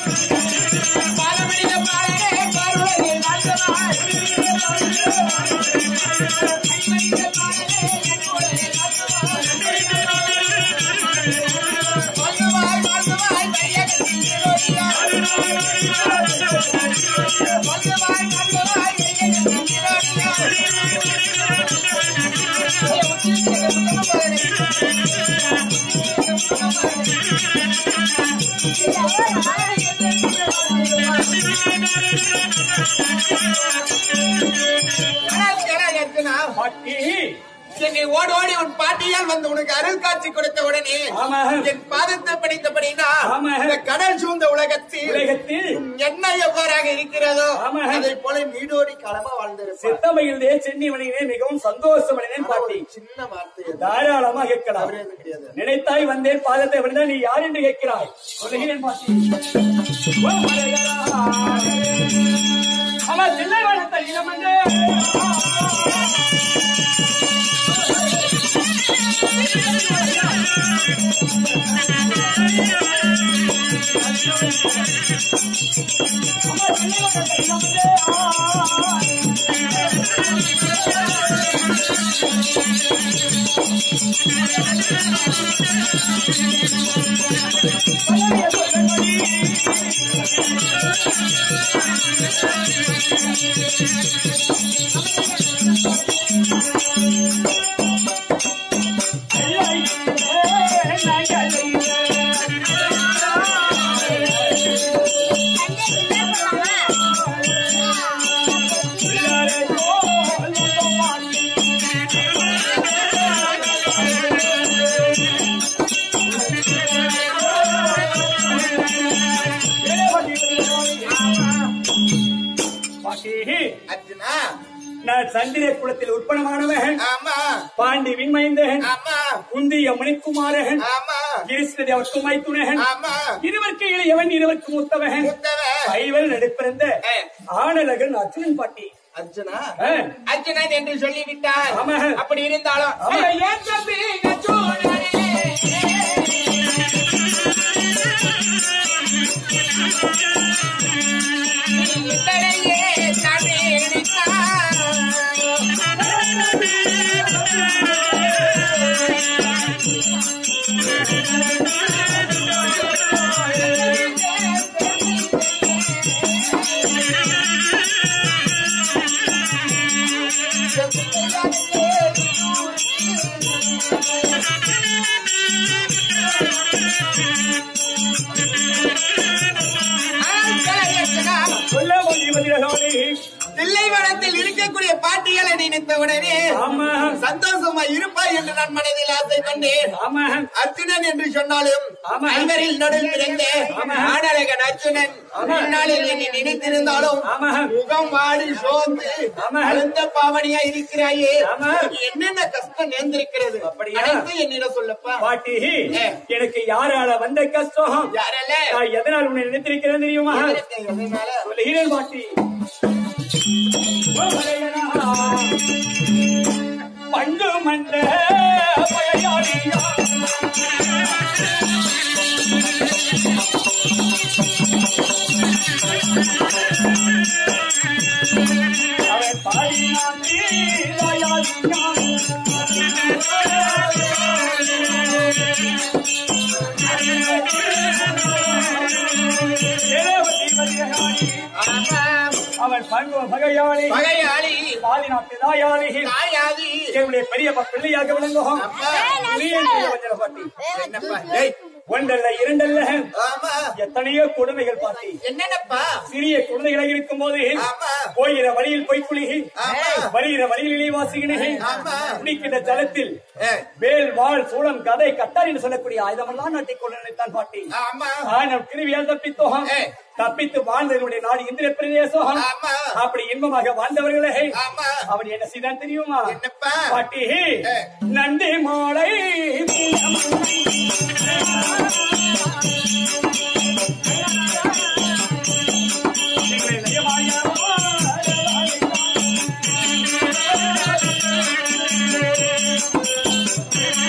பாலமணித பாலனே பார்வதி நாட்டமாய் வாழ்வாய் வாழ்வாய் மையகத்தில் நீரோடியா வாழ்வாய் வாழ்வாய் மையகத்தில் நீரோடியா ஏய், உச்சியிலே உத்தம பாலனே. ஆனால் கேளா அர்ஜுனா, பாட்டி என்னை ஓடி ஓடி உன் பாட்டியால் வந்து உனக்கு அருள் காட்சி கொடுத்த உடனே ஆமா. என் பாதத்தை படித்தபடினா ஆமா. இந்த கடல் சூழ்ந்த உலகத்தில் உலகத்தில் என்ன எவ்வாறாக இருக்கிறதோ ஆமா. அதை போல நீடோடி காலமா வாழ்ந்திருப்பார் சித்தமையிலே சென்னி மணியிலே மிகவும் சந்தோஷமடைந்தேன் பாட்டி சின்ன வார்த்தை அது. தாராளமாக கேட்கலாம் அவரே அது கிடையாது நினைத்தாய் வந்தேன் பாதத்தை விழுந்தா நீ யார் என்று கேட்கிறாய் சொல்லுகிறேன் பாட்டி ஓ மலையரா. அவன் தில்லை வளர்த்த இளமன்றே. அவன் தில்லை வளர்த்த இளமன்றே. பாட்டி அர்ஜுனா நான் சந்திர குலத்தில் உட்பணமானவன் ஆமா பாண்டி விண்மைந்தகன் ஆமா குந்திய மணிக்குமாரகன் ஆமா கிருஷ்ணதி அவருக்கு மைத்துனகன் ஆமா இருவருக்கு இளையவன் இருவருக்கு மூத்தவன் மூத்தவன். ஐவர் நடுப்பிறந்த ஏ. ஆனழகன் அர்ஜுனன் பாட்டி அர்ஜுனா ஆ. அர்ஜுனன் என்று சொல்லிவிட்டார் ஆமா. அப்படி இருந்தாலும் ஆமா. ஏன் தம்பி நச்சூடனே? இத்தனையே அர்ஜுனா, சொல்ல முடிவதில்லை தில்லைவனத்தில் இருக்கக்கூடிய பாட்டிகளை நினைத்த உடனே ஆமா சந்தோஷமா இருப்பாய் என்று நான் மனதில் ஆசை கொண்டேன் ஆமா அர்ஜுனன் என்று சொன்னாலும் ஆமா. ஐவரில் நடுவில் பிறந்த ஆமா. ஆடழகன் அர்ஜுனன் ஆமா. இந்நாளில் என்னை நினைத்திருந்தாலும் ஆமா. முகம் வாடி சோர்ந்து ஆமா. அழுந்த பாவனியா இருக்கிறாயே ஆமா. என்னென்ன கஷ்டம் நேர்ந்திருக்கிறது அப்படியா? அனைத்து என்னிடம் சொல்லப்பா பாட்டி ஏ. எனக்கு யாரால வந்த கஷ்டம் யாரல்ல நான் எதனால் உன்னை நினைத்திருக்கிறேன் தெரியுமா எதற்கு எதனால? சொல்லுகிறேன் பாட்டி ஓ மலையனா, பண்டு மன்ற பழையாளியா அவன் பாடினான் ஆமா. அவன் பண்பு பகையாளி பகையாளி பாதி நாட்டு தாயாளி தாயாதி என்னுடைய பெரிய பிள்ளையாக விளங்கும் அப்பா. புலியின் கொஞ்சம் பாட்டி என்னப்பா ஏய், ஒன்றல்ல இரண்டல்ல ஆமா எத்தனையோ கொடுமைகள் பாட்டி என்னென்னப்பா சிறிய குழந்தைகளாக இருக்கும் போது ஆமா. போகிற வழியில் பொய்க்குளிகை ஆமா. வருகிற வழியில் இலைவாசிகளை ஆமா. குடிக்கின்ற ஜலத்தில் ஏ, வேல் வாழ் சூளம் கதை கட்டார் என்று சொல்லக்கூடிய ஆயுதமெல்லாம் நாட்டிக் கொள்ள நினைத்தான் பாட்டி ஆமா ஆனால் கிருவியால் தப்பித்தோம் ஏ. தப்பித்து வாழ்ந்தவனுடைய நாடு இந்திர பிரதேசம் ஆமா. அப்படி இன்பமாக வாழ்ந்தவர்களே ஆமா. அவன் என்ன செய்தான் தெரியுமா என்னப்பா பாட்டி ஏ. நந்தி மாலை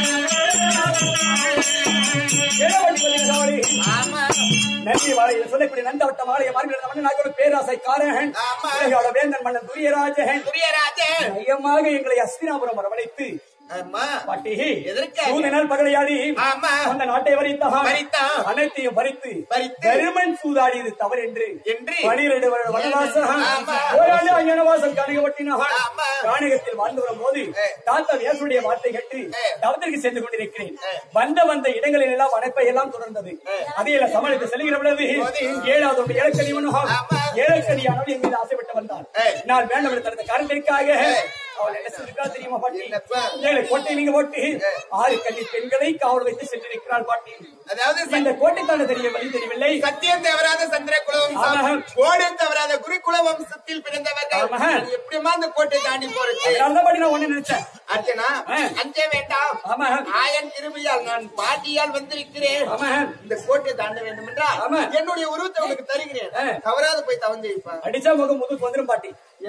ஆமா நன்றி வாழையில் சொல்லக்கூடிய இப்படி நந்தவட்ட மாலைய மார்பில் மன்னன் நாயகோட பேராசைக்காரன் ஆமா. உலகாள வேந்தன் மன்னன் துரியராஜன் துரியராஜன் நயமாக எங்களை அஸ்தினாபுரம் வரவழைத்து ஆமா பாட்டி எதற்காக? சூதனால் பகலையாடி ஆமா. அந்த நாட்டை வரித்தான் வரித்தான். அனைத்தையும் பறித்து பறித்து. தருமன் சூதாடியது தவறு என்று என்று. பனிரெண்டு வருட வனவாசம் ஆமா. ஓராண்டு அஞ்ஞானவாசம் காணிகப்பட்டினான் ஆமா. காணிகத்தில் வாழ்ந்து வரும் போது ஏ. தாத்தா வியாசுடைய வார்த்தை கேட்டு ஏ. தவத்திற்கு சென்று கொண்டிருக்கிறேன் ஏ. வந்த வந்த இடங்களில் எல்லாம் அணைப்பை எல்லாம் தொடர்ந்தது அதையெல்லாம் சமாளித்து செல்கிற பொழுது போது. ஏழாவது ஒரு இலக்கணி மனுகம் ஆமா. இலக்கணியானவள் என் மீது ஆசைப்பட்டு வந்தான் ஏ. நான் வேண்டும் என்று தனது காரணத்திற்காக ஏ. அவள் என்ன செஞ்சிருக்கா தெரியுமா பாட்டி என்னப்பா? ஏழு கோட்டை நீங்க போட்டு ஆறு கன்னி பெண்களை காவல் வைத்து சென்றிருக்கிறாள் பாட்டி அதாவது இந்த கோட்டை தாண்ட தெரிய வழி தெரியவில்லை சத்தியம் தவறாத சந்திர ஆமா. குலவம்சம் கோடை தவறாத குருகுல வம்சத்தில் பிறந்தவர்கள் ஆமா. அது எப்படிமா அந்த கோட்டை தாண்டி போறது அதனாலதான் பாட்டி நான் ஒண்ணு நினைச்சேன் அர்ச்சனா ஆ. அஞ்ச வேண்டாம் ஆமா ஆயன் திரும்பியால் நான் பாட்டியால் வந்திருக்கிறேன் ஆமா இந்த கோட்டை தாண்ட வேண்டும் என்றால் ஆமா. என்னுடைய உருவத்தை உனக்கு தருகிறேன் ஆ. தவறாது போய் தவஞ்சு அடிச்சா முகம் முதுக்கு வந்துரும் பாட்டி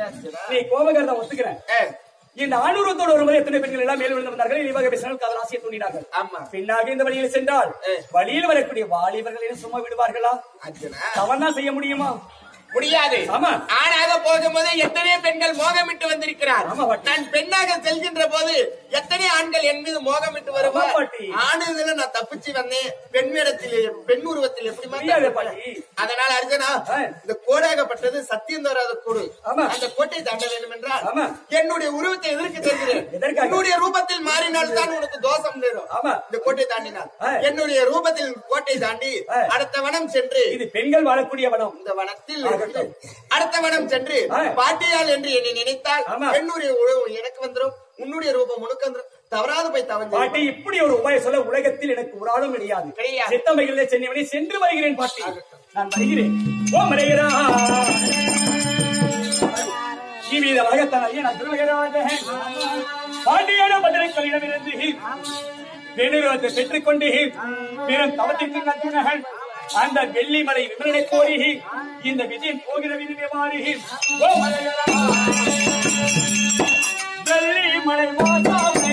நீ கோபகரதான் ஒத்துக்கிறேன் இந்த ஆணுருவத்தோட ஒரு முறை எத்தனை பெண்கள் எல்லாம் மேல் விழுந்து வந்தார்கள் இழிவாக பேசினால் காதல் ஆசையை தூண்டினார்கள் ஆமா பின்னாக இந்த வழியில் சென்றால் ஏ. வழியில் வரக்கூடிய வாலிபர்களை சும்மா விடுவார்களா அர்ச்சனா தவன் தான் செய்ய முடியுமா முடியாது ஆமா. ஆணாக போகும்போது எத்தனை பெண்கள் மோகமிட்டு வந்திருக்கிறார் ஆமா, பாட்டி. நான் பெண்ணாக செல்கின்ற போது எத்தனை ஆண்கள் என் மீது மோகமிட்டு வருவார் ஆமா, பாட்டி. ஆணுதுல நான் தப்பிச்சு வந்தேன் பெண் இடத்தில் பெண் உருவத்தில் எப்படி முடியாது பாட்டி அதனால அர்ஜுனா ஆ. இந்த கோடாகப்பட்டது சத்தியம் தோறாத கோடு ஆமா. அந்த கோட்டை தாண்ட வேண்டும் என்றால் ஆமா. என்னுடைய உருவத்தை எதற்கு தருகிறேன் எதற்காக? என்னுடைய ரூபத்தில் மாறினால் தான் உனக்கு தோஷம் நேரும் ஆமா. இந்த கோட்டை தாண்டினால் ஆ. என்னுடைய ரூபத்தில் கோட்டை தாண்டி ஆ. அடுத்த வனம் சென்று இது பெண்கள் வாழக்கூடிய வனம் இந்த வனத்தில் ஆகட்டும். அடுத்த வனம் சென்று ஆ. பாட்டியால் என்று என்னை நினைத்தால் ஆமா. என்னுடைய உறவு எனக்கு வந்துரும் உன்னுடைய ரூபம் உனக்கு வந்துரும் தவறாது போய் தவஞ்சு பாட்டி இப்படி ஒரு உபாய சொல்ல உலகத்தில் எனக்கு ஒரு ஆளும் கிடையாது கிடையாது. சித்தமைகளிலே சென்னை சென்று வருகிறேன் பாட்டி நான் வருகிறேன் ஓ மலைகிறா ஜீவித வழக்கத்தான் ஐயா நான் திருமகராக பாண்டியான பத்திரிகைகளிடமிருந்து வேணுருவத்தை பெற்றுக் கொண்டு பெரும் தவத்திற்கு நத்துணகள் அந்த வெள்ளிமலை விமலனை கோரி இந்த விஜயன் போகிற விதிமை மாறி ஓ மலையரா வெள்ளிமலை மாதாவை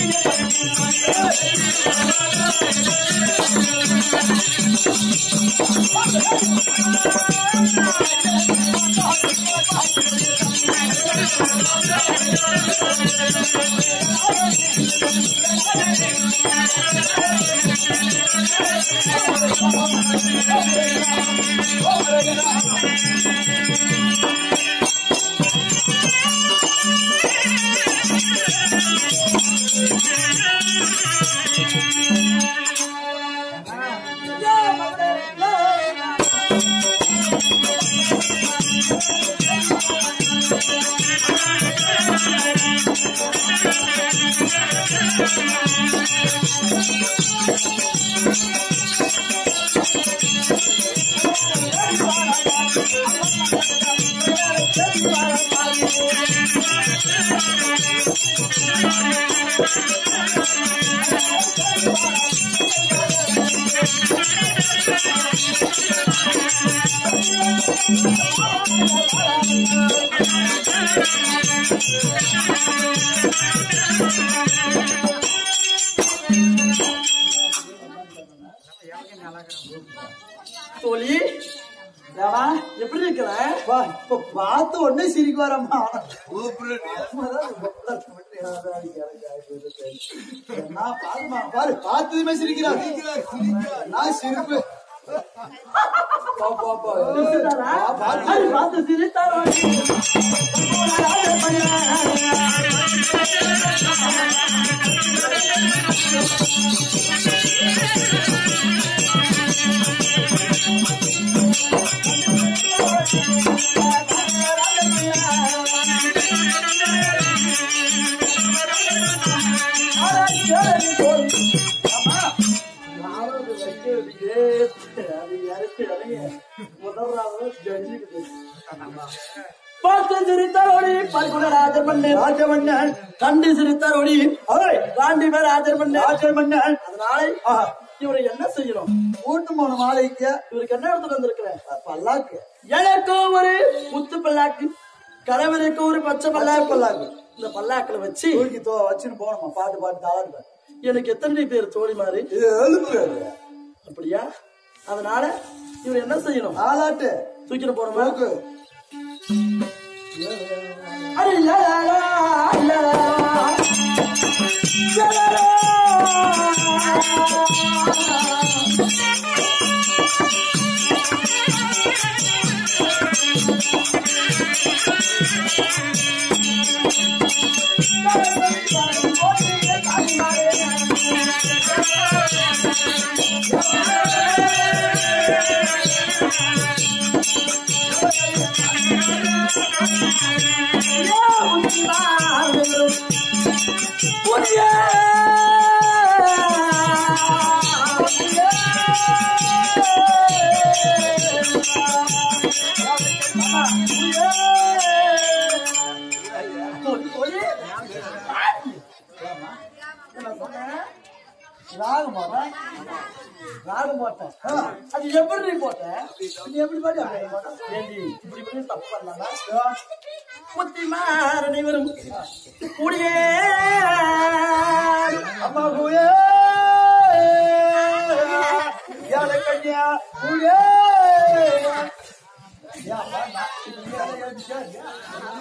தோழி ஏடா, எப்படி இருக்கிற வா இப்ப பார்த்த உடனே சிரிக்க வரம்மா நான் பாருமா பாரு பார்த்ததுமே சிரிக்கிறார் நான் சிரிப்பு பா, பா, பா. பா, பாரு. பார்த்து சிரித்தாரா பார்த்து சிரித்தாரோடி பல்குண ராஜமண்ணே ராஜமன்னன் கண்டு சிரித்தாரோடி அவரை காண்டிமே ராஜமண்ணே ராஜமன்னன் அதனால இவரை என்ன செய்யணும் கூட்டு போன மாலைக்கு இவருக்கு என்ன எடுத்துட்டு வந்திருக்கிறேன் பல்லாக்கு எனக்கு ஒரு முத்து பல்லாக்கு கணவருக்கு ஒரு பச்சை பல்லாக்கு பல்லாக்கு இந்த பல்லாக்குல வச்சு தூக்கி தோ வச்சுன்னு போனோமா பாட்டு பாட்டு தாளாடுவேன் எனக்கு எத்தனை பேர் தோழி மாதிரி அப்படியா அதனால இவர் என்ன செய்யணும் ஆளாட்டு தூக்கிட்டு போறோமா போக்கு அरे ला ला ला ला ला ला ला ராகம் போடுறேன் ராகம் போட்டேன் ஆ, அது எப்படி நீ போட்ட நீ எப்படி பாட்டு அப்படி போட்டேன் ஏண்டி, இப்படி பண்ணி தப்பு பண்ணலாமா முத்திமார் அனைவரும் கூடியே அம்மா பூயே யாழை கன்யா பூயே யா, வா, வா. இது நீ அதை எழுதிட்டியா இல்லையா?